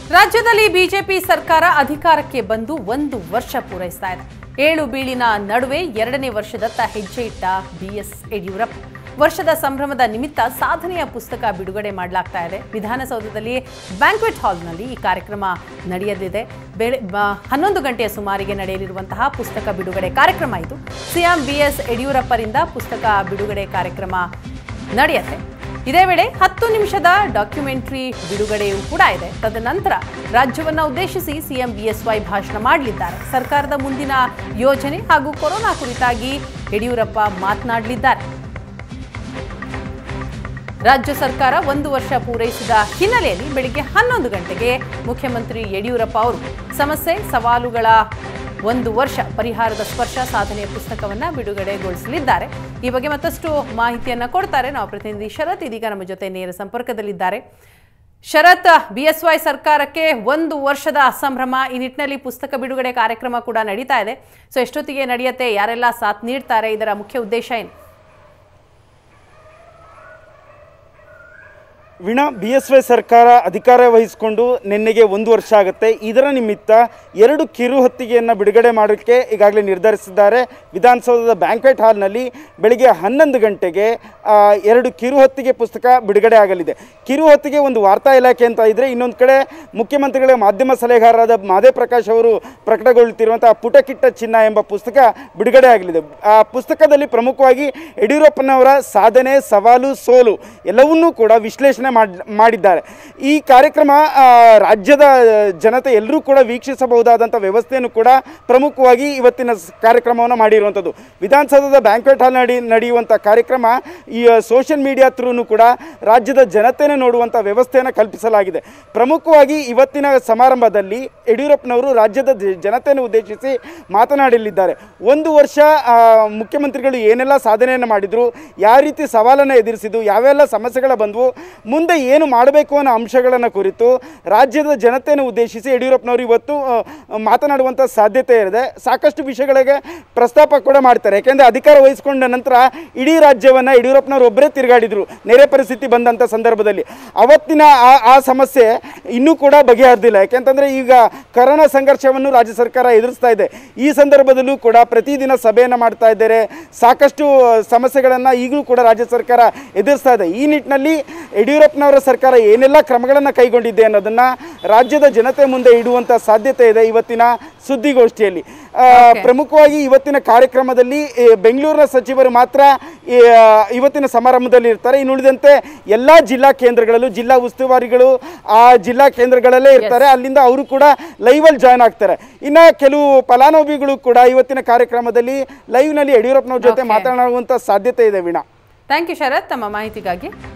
ರಾಜ್ಯದಲ್ಲಿ ಬಿಜೆಪಿ ಸರ್ಕಾರ ಅಧಿಕಾರಕ್ಕೆ ಬಂದು ಒಂದು ವರ್ಷ ಪೂರೈಸ್ತಾ ಇದೆ ಏಳು ಬೀಳಿನ ನಡುವೆ ಎರಡನೇ ವರ್ಷದತ್ತ ಹೆಜ್ಜೆ ಇಟ್ಟ ಬಿಎಸ್ ಯಡಿಯೂರಪ್ಪ ವರ್ಷದ ಸಂಭ್ರಮದ ನಿಮಿತ್ತ ಸಾಧನೆಯ ಪುಸ್ತಕ ಬಿಡುಗಡೆ ಮಾಡಲಾಗ್ತಾ ಇದೆ ವಿಧಾನಸೌಧದಲ್ಲಿ ಬ್ಯಾಂಕ್ವೆಟ್ ಹಾಲ್ನಲ್ಲಿ ಈ ಕಾರ್ಯಕ್ರಮ ನಡೆಯಲಿದೆ ಬೆಳೆ ಬ- ಹನ್ನೊಂದು ಗಂಟೆಯ ಸುಮಾರಿಗೆ ನಡೆಯಲಿರುವಂತಹ ಪುಸ್ತಕ ಬಿಡುಗಡೆ ಕಾರ್ಯಕ್ರಮ ಇದು ಸಿಎಂ ಬಿಎಸ್ ಯಡಿಯೂರಪ್ಪರಿಂದ ಪುಸ್ತಕ ಬಿಡುಗಡೆ ಕಾರ್ಯಕ್ರಮ ನಡೆಯುತ್ತೆ ಇದೇ ವೇಳೆ ಹತ್ತು ನಿಮಿಷದ ಡಾಕ್ಯುಮೆಂಟ್ರಿ ಬಿಡುಗಡೆಯೂ ಕೂಡ ಇದೆ ತದನಂತರ ರಾಜ್ಯವನ್ನ ಉದ್ದೇಶಿಸಿ ಸಿಎಂ ಬಿಎಸ್ವೈ ಭಾಷಣ ಮಾಡಲಿದ್ದಾರೆ ಸರ್ಕಾರದ ಮುಂದಿನ ಯೋಜನೆ ಹಾಗೂ ಕೊರೋನಾ ಕುರಿತಾಗಿ ಯಡಿಯೂರಪ್ಪ ಮಾತನಾಡಲಿದ್ದಾರೆ ರಾಜ್ಯ ಸರ್ಕಾರ ಒಂದು ವರ್ಷ ಪೂರೈಸಿದ ಹಿನ್ನೆಲೆಯಲ್ಲಿ ಬೆಳಿಗ್ಗೆ ಹನ್ನೊಂದು ಗಂಟೆಗೆ ಮುಖ್ಯಮಂತ್ರಿ ಯಡಿಯೂರಪ್ಪ ಅವರು ಸಮಸ್ಯೆ ಸವಾಲುಗಳ ಒಂದು ವರ್ಷ ಪರಿಹಾರದ ಸ್ಪರ್ಶ ಸಾಧನೆಯ ಪುಸ್ತಕವನ್ನ ಬಿಡುಗಡೆಗೊಳಿಸಲಿದ್ದಾರೆ ಈ ಬಗ್ಗೆ ಮತ್ತಷ್ಟು ಮಾಹಿತಿಯನ್ನ ಕೊಡ್ತಾರೆ ನಾವು ಪ್ರತಿನಿಧಿ ಶರತ್ ಇದೀಗ ನಮ್ಮ ಜೊತೆ ನೇರ ಸಂಪರ್ಕದಲ್ಲಿದ್ದಾರೆ ಶರತ್ ಬಿಎಸ್ವೈ ಸರ್ಕಾರಕ್ಕೆ ಒಂದು ವರ್ಷದ ಸಂಭ್ರಮ ಈ ನಿಟ್ಟಿನಲ್ಲಿ ಪುಸ್ತಕ ಬಿಡುಗಡೆ ಕಾರ್ಯಕ್ರಮ ಕೂಡ ನಡೀತಾ ಇದೆ ಸೊ ಎಷ್ಟೊತ್ತಿಗೆ ನಡೆಯುತ್ತೆ ಯಾರೆಲ್ಲ ಸಾಥ್ ನೀಡ್ತಾರೆ ಇದರ ಮುಖ್ಯ ಉದ್ದೇಶ ಏನು ವಿಣ ಬಿ ಎಸ್ ವೈ ಸರ್ಕಾರ ಅಧಿಕಾರ ವಹಿಸಿಕೊಂಡು ನಿನ್ನೆಗೆ ಒಂದು ವರ್ಷ ಆಗುತ್ತೆ ಇದರ ನಿಮಿತ್ತ ಎರಡು ಕಿರು ಹೊತ್ತಿಗೆಯನ್ನು ಬಿಡುಗಡೆ ಮಾಡೋಕ್ಕೆ ಈಗಾಗಲೇ ನಿರ್ಧರಿಸಿದ್ದಾರೆ ವಿಧಾನಸೌಧದ ಬ್ಯಾಂಕ್ವೆಟ್ ಹಾಲ್ನಲ್ಲಿ ಬೆಳಿಗ್ಗೆ ಹನ್ನೊಂದು ಗಂಟೆಗೆ ಆ, ಎರಡು ಕಿರು ಹೊತ್ತಿಗೆ ಪುಸ್ತಕ ಬಿಡುಗಡೆ ಆಗಲಿದೆ ಕಿರು ಹೊತ್ತಿಗೆ ಒಂದು ವಾರ್ತಾ ಇಲಾಖೆ ಅಂತ ಇದ್ದರೆ ಇನ್ನೊಂದು ಕಡೆ ಮುಖ್ಯಮಂತ್ರಿಗಳ ಮಾಧ್ಯಮ ಸಲಹೆಗಾರರಾದ ಮಾದೇ ಪ್ರಕಾಶ್ ಅವರು ಪ್ರಕಟಗೊಳ್ಳುತ್ತಿರುವಂತಹ ಪುಟಕಿಟ್ಟ ಚಿನ್ನ ಎಂಬ ಪುಸ್ತಕ ಬಿಡುಗಡೆ ಆಗಲಿದೆ ಆ ಪುಸ್ತಕದಲ್ಲಿ ಪ್ರಮುಖವಾಗಿ ಯಡಿಯೂರಪ್ಪನವರ ಸಾಧನೆ ಸವಾಲು ಸೋಲು ಎಲ್ಲವನ್ನೂ ಕೂಡ ವಿಶ್ಲೇಷಣೆ ಮಾಡ್ ಮಾಡಿದ್ದಾರೆ ಈ ಕಾರ್ಯಕ್ರಮ ಆ, ರಾಜ್ಯದ ಜನತೆ ಎಲ್ಲರೂ ಕೂಡ ವೀಕ್ಷಿಸಬಹುದಾದಂಥ ವ್ಯವಸ್ಥೆಯನ್ನು ಕೂಡ ಪ್ರಮುಖವಾಗಿ ಇವತ್ತಿನ ಸ್- ಕಾರ್ಯಕ್ರಮವನ್ನು ಮಾಡಿರುವಂಥದ್ದು ವಿಧಾನಸೌಧದ ಬ್ಯಾಂಕ್ವೆಟ್ ಹಾಲ್ ನಡಿ ನಡೆಯುವಂಥ ಕಾರ್ಯಕ್ರಮ ಈ ಸೋಷಿಯಲ್ ಮೀಡಿಯಾ ಥ್ರೂನು ಕೂಡ ರಾಜ್ಯದ ಜನತೆನೇ ನೋಡುವಂಥ ವ್ಯವಸ್ಥೆಯನ್ನು ಕಲ್ಪಿಸಲಾಗಿದೆ ಪ್ರಮುಖವಾಗಿ ಇವತ್ತಿನ ಸಮಾರಂಭದಲ್ಲಿ ಯಡಿಯೂರಪ್ಪನವರು ರಾಜ್ಯದ ಜ- ಜನತೆಯನ್ನು ಉದ್ದೇಶಿಸಿ ಮಾತನಾಡಲಿದ್ದಾರೆ ಒಂದು ವರ್ಷ ಆ, ಮುಖ್ಯಮಂತ್ರಿಗಳು ಏನೆಲ್ಲ ಸಾಧನೆಯನ್ನು ಮಾಡಿದರು ಯಾವ ರೀತಿ ಸವಾಲನ್ನು ಎದುರಿಸಿದ್ದು ಯಾವೆಲ್ಲ ಸಮಸ್ಯೆಗಳ ಬಂದವು ಮುಂದೆ ಏನು ಮಾಡಬೇಕು ಅನ್ನೋ ಅಂಶಗಳನ್ನು ಕುರಿತು ರಾಜ್ಯದ ಜನತೆಯನ್ನು ಉದ್ದೇಶಿಸಿ ಯಡಿಯೂರಪ್ಪನವರು ಇವತ್ತು ಆ, ಮಾತನಾಡುವಂಥ ಸಾಧ್ಯತೆ ಇದೆ ಸಾಕಷ್ಟು ವಿಷಯಗಳಿಗೆ ಪ್ರಸ್ತಾಪ ಕೂಡ ಮಾಡ್ತಾರೆ ಯಾಕೆಂದರೆ ಅಧಿಕಾರ ವಹಿಸಿಕೊಂಡ ನಂತರ ಇಡೀ ರಾಜ್ಯವನ್ನು ಯಡಿಯೂರಪ್ಪನವರು ಒಬ್ಬರೇ ತಿರುಗಾಡಿದರು ನೆರೆ ಪರಿಸ್ಥಿತಿ ಬಂದಂಥ ಸಂದರ್ಭದಲ್ಲಿ ಅವತ್ತಿನ ಆ ಆ ಸಮಸ್ಯೆ ಇನ್ನೂ ಕೂಡ ಬಗೆಹರಿದಿಲ್ಲ ಯಾಕೆಂತಂದರೆ ಈಗ ಕರೋನಾ ಸಂಘರ್ಷವನ್ನು ರಾಜ್ಯ ಸರ್ಕಾರ ಎದುರಿಸ್ತಾ ಇದೆ ಈ ಸಂದರ್ಭದಲ್ಲೂ ಕೂಡ ಪ್ರತಿದಿನ ಸಭೆಯನ್ನು ಮಾಡ್ತಾ ಇದ್ದಾರೆ ಸಾಕಷ್ಟು ಸಮಸ್ಯೆಗಳನ್ನು ಈಗಲೂ ಕೂಡ ರಾಜ್ಯ ಸರ್ಕಾರ ಎದುರಿಸ್ತಾ ಇದೆ ಈ ನಿಟ್ಟಿನಲ್ಲಿ ಯಡಿಯೂರಪ್ಪನವರ ಸರ್ಕಾರ ಏನೆಲ್ಲ ಕ್ರಮಗಳನ್ನು ಕೈಗೊಂಡಿದೆ ಅನ್ನೋದನ್ನು ರಾಜ್ಯದ ಜನತೆ ಮುಂದೆ ಇಡುವಂಥ ಸಾಧ್ಯತೆ ಇದೆ ಇವತ್ತಿನ ಸುದ್ದಿಗೋಷ್ಠಿಯಲ್ಲಿ ಆ, ಪ್ರಮುಖವಾಗಿ ಇವತ್ತಿನ ಕಾರ್ಯಕ್ರಮದಲ್ಲಿ ಈ ಬೆಂಗಳೂರಿನ ಸಚಿವರು ಮಾತ್ರ ಈ, ಆ, ಇವತ್ತಿನ ಸಮಾರಂಭದಲ್ಲಿ ಇರ್ತಾರೆ ಇನ್ನು ಉಳಿದಂತೆ ಎಲ್ಲ ಜಿಲ್ಲಾ ಕೇಂದ್ರಗಳಲ್ಲೂ ಜಿಲ್ಲಾ ಉಸ್ತುವಾರಿಗಳು ಆ ಜಿಲ್ಲಾ ಕೇಂದ್ರಗಳಲ್ಲೇ ಇರ್ತಾರೆ ಅಲ್ಲಿಂದ ಅವರು ಕೂಡ ಲೈವಲ್ಲಿ ಜಾಯ್ನ್ ಆಗ್ತಾರೆ ಇನ್ನು ಕೆಲವು ಫಲಾನುಭವಿಗಳು ಕೂಡ ಇವತ್ತಿನ ಕಾರ್ಯಕ್ರಮದಲ್ಲಿ ಲೈವ್ನಲ್ಲಿ ಯಡಿಯೂರಪ್ಪನವ್ರ ಜೊತೆ Okay. ಮಾತನಾಡುವಂಥ ಸಾಧ್ಯತೆ ಇದೆ ವೀಣಾ ಥ್ಯಾಂಕ್ ಯು ಶರತ್ ತಮ್ಮ ಮಾಹಿತಿಗಾಗಿ